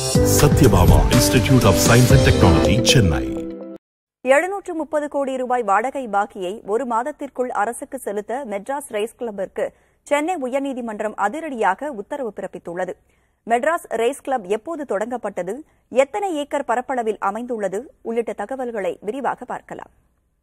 Satyabhama institute of science and technology Chennai எழுநூற்று முப்பது கோடி ரூபாய் வாடகை பாக்கியை ஒரு மாதத்திற்குள் அரசுக்கு செலுத்த மெட்ராஸ் ரேஸ் கிளப்பிற்கு சென்னை உயர்நீதிமன்றம் அதிரடியாக உத்தரவு பிறப்பித்துள்ளது மெட்ராஸ் ரேஸ் கிளப் எப்போது தொடங்கப்பட்டது எத்தனை ஏக்கர் பரப்பளவில் அமைந்துள்ளது உள்ளிட்ட தகவல்களை விரிவாக பார்க்கலாம்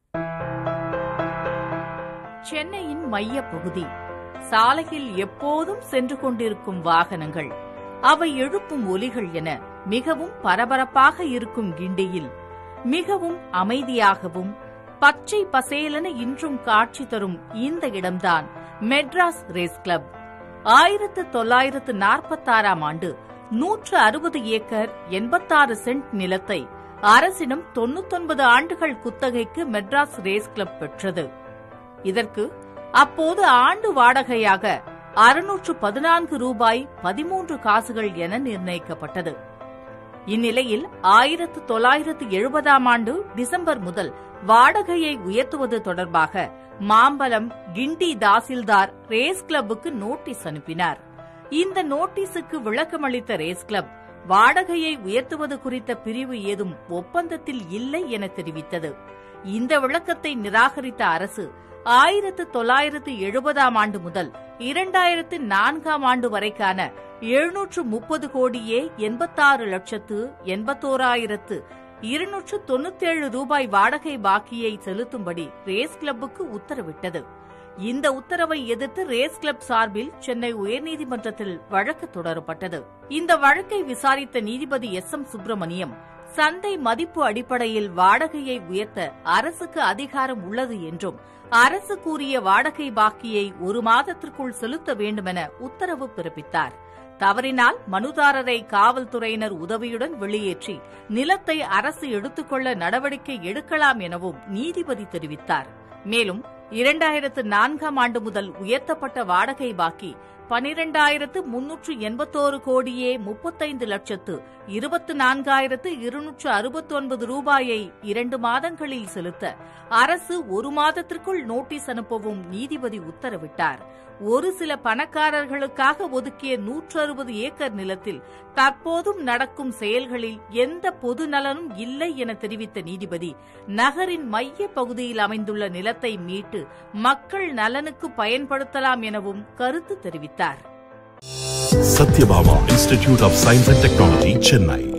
சென்னையின் மைய பகுதி சாலையில் எப்போதும் சென்று கொண்டிருக்கும் வாகனங்கள் அவை எழுப்பும் ஒலிகள் என மிகவும் பரபரப்பாக இருக்கும் கிண்டியில் மிகவும் அமைதியாகவும் பச்சை பசேலென இன்றும் காட்சி தரும் இந்த இடம்தான் மெட்ராஸ் ரேஸ் கிளப் ஆயிரத்து தொள்ளாயிரத்து நாற்பத்தாறாம் ஆண்டு நூற்று அறுபது ஏக்கர் எண்பத்தாறு சென்ட் நிலத்தை அரசிடம் தொன்னூத்தொன்பது ஆண்டுகள் குத்தகைக்கு மெட்ராஸ் ரேஸ் கிளப் பெற்றது இதற்கு அப்போது ஆண்டு வாடகையாக அறுநூற்று பதினான்கு ரூபாய் பதிமூன்று காசுகள் என நிர்ணயிக்கப்பட்டது இந்நிலையில் ஆயிரத்து தொள்ளாயிரத்து எழுபதாம் ஆண்டு டிசம்பர் முதல் வாடகையை உயர்த்துவது தொடர்பாக மாம்பலம் கிண்டி தாசில்தார் ரேஸ் கிளப்புக்கு நோட்டீஸ் அனுப்பினார் இந்த நோட்டீஸுக்கு விளக்கமளித்த ரேஸ் கிளப் வாடகையை உயர்த்துவது குறித்த பிரிவு ஏதும் ஒப்பந்தத்தில் இல்லை என தெரிவித்தது இந்த விளக்கத்தை நிராகரித்த அரசு ஆயிரத்து தொள்ளாயிரத்து எழுபதாம் ஆண்டு முதல் இரண்டாயிரத்து நான்காம் ஆண்டு வரைக்கான எழுநூற்று முப்பது கோடியே எண்பத்தாறு லட்சத்து எண்பத்தோராயிரத்து இருநூற்று தொண்ணூத்தேழு ரூபாய் வாடகை பாக்கியை செலுத்தும்படி ரேஸ் கிளப்புக்கு உத்தரவிட்டது இந்த உத்தரவை எதிர்த்து ரேஸ் கிளப் சார்பில் சென்னை உயர்நீதிமன்றத்தில் வழக்கு தொடரப்பட்டது இந்த வழக்கை விசாரித்த நீதிபதி எஸ் எம் சுப்பிரமணியம் சந்தை மதிப்பு அடிப்படையில் வாடகையை உயர்த்த அரசுக்கு அதிகாரம் உள்ளது என்றும் அரசு கூறிய வாடகை பாக்கியை ஒரு மாதத்திற்குள் செலுத்த வேண்டுமென உத்தரவு பிறப்பித்தார் தவறினால் மனுதாரரை காவல்துறையினர் உதவியுடன் வெளியேற்றி நிலத்தை அரசு எடுத்துக்கொள்ள நடவடிக்கை எடுக்கலாம் எனவும் நீதிபதி தெரிவித்தார் மேலும் இரண்டாயிரத்து நான்காம் ஆண்டு முதல் உயர்த்தப்பட்ட வாடகை பாக்கி பனிரெண்டாயிரத்து முன்னூற்று எண்பத்தோரு கோடியே முப்பத்தைந்து லட்சத்து இருபத்து நான்காயிரத்து இருநூற்று அறுபத்தொன்பது ரூபாயை இரண்டு மாதங்களில் செலுத்த அரசு ஒரு மாதத்திற்குள் நோட்டீஸ் அனுப்பவும் நீதிபதி உத்தரவிட்டார் ஒரு சில பணக்காரர்களுக்காக ஒதுக்கிய நூற்று அறுபது ஏக்கர் நிலத்தில் தற்போதும் நடக்கும் செயல்களில் எந்த பொது நலனும் இல்லை என தெரிவித்த நீதிபதி நகரின் மைய பகுதியில் அமைந்துள்ள நிலத்தை மீட்டு மக்கள் நலனுக்கு பயன்படுத்தலாம் எனவும் கருத்து தெரிவித்தார் Sathyabama institute of science and technology Chennai